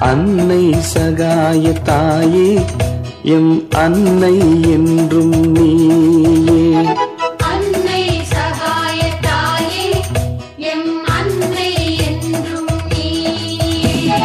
அன்னை சகாய தாயே எம் அன்னை என்றும் நீயே அன்னை சகாய தாயே எம் அன்னை என்றும் நீயே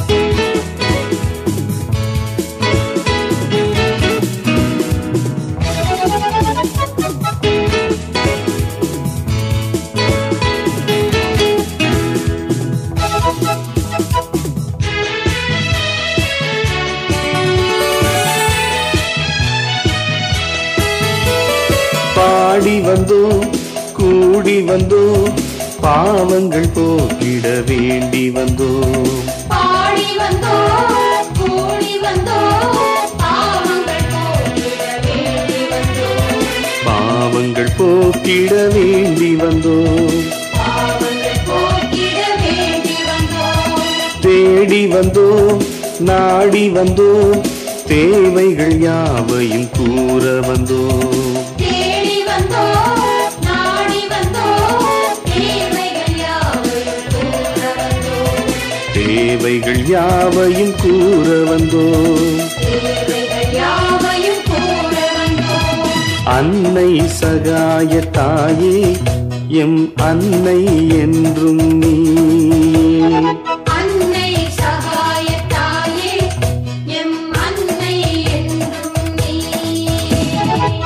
பாடி வந்தோம் கூடி வந்தோம் பாவங்கள் போக்கிட வேண்டி வந்தோம் பாடி வந்தோம் கூடி வந்தோம் பாவங்கள் போக்கிட வேண்டி வந்தோம் பாவங்கள் போக்கிட வேண்டி வந்தோம் பாவங்கள் போக்கிட வேண்டி வந்தோம் தேடி வந்தோம் நாடி வந்தோம் தேவைகள் யாவையும் கூற வந்தோம் தேடி வந்தோம் நாடி வந்தோம் தேவைகள் யாவையும் கூற வந்தோம் தேவைகள் யாவையும் கூற வந்தோம் தேவைகள் யாவையும் கூற வந்தோம் அன்னை சகாய தாயே எம் அன்னை என்றும் நீயே அன்னை சகாய தாயே எம் அன்னை என்றும் நீயே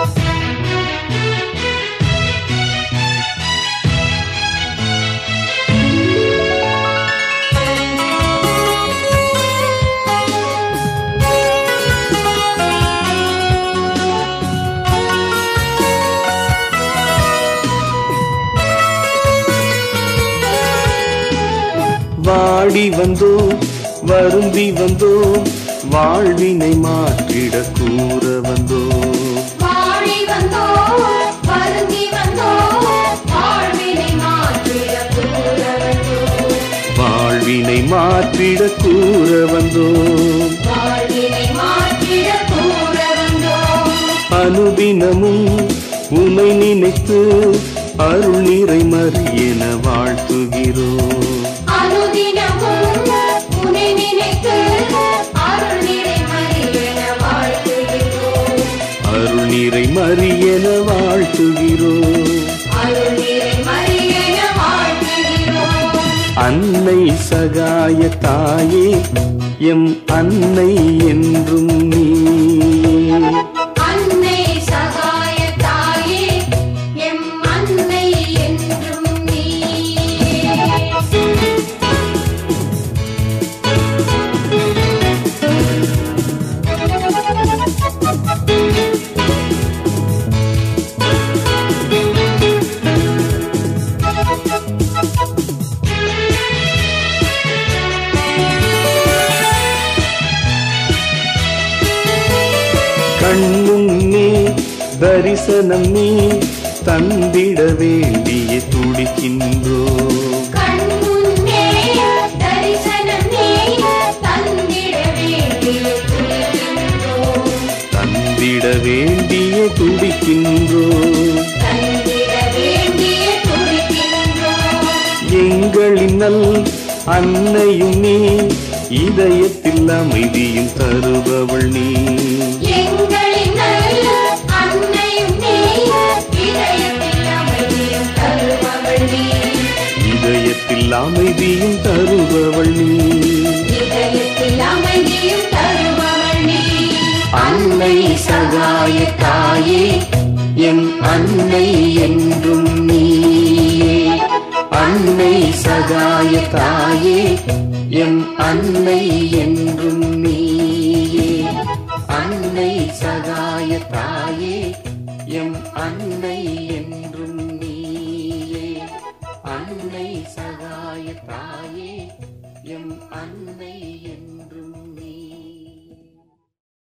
வாடி வந்தோம் வருந்தி வந்தோம் வாழ்வினை மாற்றிட கூற வந்தோம் வாடி வந்தோம் வருந்தி வந்தோம் வாழ்வினை மாற்றிட கூற வந்தோம் வாழ்வினை மாற்றிட கூற வந்தோம் வாழ்வினை மாற்றிட கூற வந்தோம் அனுதினமும் உமை நினைத்து அருள் நிறை மறியென வாழ்த்துகிறோம் அனுதினமும் உன்னை நினைத்து அருள் நிறை மறியென வாழ்த்துகிறோம் அருள் நிறை மறியென வாழ்த்துகிறோம் அருள் நிறை மறியென வாழ்த்துகிறோம் அன்னை சகாய தாயே எம் அன்னை என்றும் நீயே அன்னை சகாய தாயே எம் அன்னை என்றும் நீயே கண்முன்னே தரிசனம் நீ தந்திட வேண்டிய துடிக்கின்றோம் கண்முன்னே தரிசனம் நீ தந்திட வேண்டிய துடிக்கின்றோம் தந்திட வேண்டிய துடிக்கின்றோம் தந்திட வேண்டிய துடிக்கின்றோம் எங்களின் நல் அன்னையும் நீ இதயத்தில் அமைதியும் தருபவள் நீ எங்களின் நல்ல அன்னையும் நீ இதயத்தில் அமைதியும் தருபவள் நீ இதயத்தில் அமைதியும் தருபவள் நீ இதயத்தில் அமைதியும் தருபவள் நீ அன்னை சகாய தாயே என் அன்னை என்றும் நீயே அன்னை சகாய தாயே என் அன்னை என்றும் நீயே அன்னை சகாய தாயே எம் அன்னை என்றும்